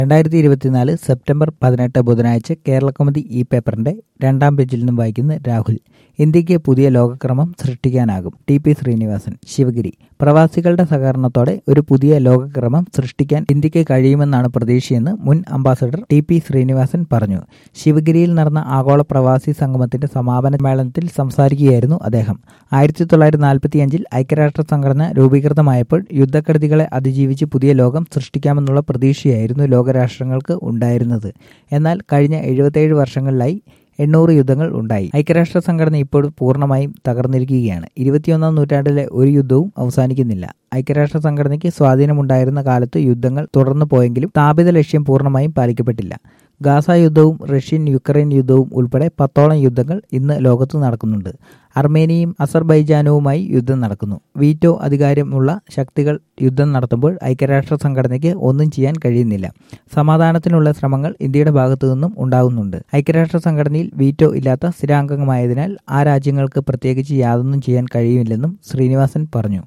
രണ്ടായിരത്തി ഇരുപത്തിനാല് സെപ്റ്റംബർ പതിനെട്ട് ബുധനാഴ്ച കേരള കൗമുദി ഈ പേപ്പറിന്റെ രണ്ടാം പേജിൽ നിന്നും വായിക്കുന്ന രാഹുൽ ഇന്ത്യക്ക് പുതിയ ലോകക്രമം സൃഷ്ടിക്കാനാകും ടി പി ശ്രീനിവാസൻ ശിവഗിരി പ്രവാസികളുടെ സഹകരണത്തോടെ ഒരു പുതിയ ലോകക്രമം സൃഷ്ടിക്കാൻ ഇന്ത്യക്ക് കഴിയുമെന്നാണ് പ്രതീക്ഷയെന്ന് മുൻ അംബാസഡർ ടി പി ശ്രീനിവാസൻ പറഞ്ഞു ശിവഗിരിയിൽ നടന്ന ആഗോള പ്രവാസി സംഗമത്തിന്റെ സമാപന സമ്മേളനത്തിൽ സംസാരിക്കുകയായിരുന്നു അദ്ദേഹം ആയിരത്തി തൊള്ളായിരത്തി നാൽപ്പത്തിയഞ്ചിൽ ഐക്യരാഷ്ട്ര സംഘടന രൂപീകൃതമായപ്പോൾ യുദ്ധക്കെടുതികളെ അതിജീവിച്ച് പുതിയ ലോകം സൃഷ്ടിക്കാമെന്നുള്ള പ്രതീക്ഷയായിരുന്നു ലോകരാഷ്ട്രങ്ങൾക്ക് ഉണ്ടായിരുന്നത് എന്നാൽ കഴിഞ്ഞ എഴുപത്തേഴ് വർഷങ്ങളിലായി എണ്ണൂറ് യുദ്ധങ്ങൾ ഉണ്ടായി ഐക്യരാഷ്ട്ര സംഘടന ഇപ്പോൾ പൂർണ്ണമായും തകർന്നിരിക്കുകയാണ് ഇരുപത്തിയൊന്നാം നൂറ്റാണ്ടിലെ ഒരു യുദ്ധവും അവസാനിക്കുന്നില്ല ഐക്യരാഷ്ട്ര സംഘടനയ്ക്ക് സ്വാധീനമുണ്ടായിരുന്ന കാലത്ത് യുദ്ധങ്ങൾ തുടർന്നു പോയെങ്കിലും സ്ഥാപിത ലക്ഷ്യം പൂർണ്ണമായും പാലിക്കപ്പെട്ടില്ല ഗാസ യുദ്ധവും റഷ്യൻ യുക്രൈൻ യുദ്ധവും ഉൾപ്പെടെ പത്തോളം യുദ്ധങ്ങൾ ഇന്ന് ലോകത്ത് നടക്കുന്നുണ്ട് അർമേനിയയും അസർബൈജാനുവുമായി യുദ്ധം നടക്കുന്നു വീറ്റോ അധികാരമുള്ള ശക്തികൾ യുദ്ധം നടത്തുമ്പോൾ ഐക്യരാഷ്ട്ര സംഘടനയ്ക്ക് ഒന്നും ചെയ്യാൻ കഴിയുന്നില്ല സമാധാനത്തിനുള്ള ശ്രമങ്ങൾ ഇന്ത്യയുടെ ഭാഗത്തു നിന്നും ഉണ്ടാകുന്നുണ്ട് ഐക്യരാഷ്ട്ര സംഘടനയിൽ വീറ്റോ ഇല്ലാത്ത സ്ഥിരാംഗമായതിനാൽ ആ രാജ്യങ്ങൾക്ക് പ്രത്യേകിച്ച് യാതൊന്നും ചെയ്യാൻ കഴിയില്ലെന്നും ശ്രീനിവാസൻ പറഞ്ഞു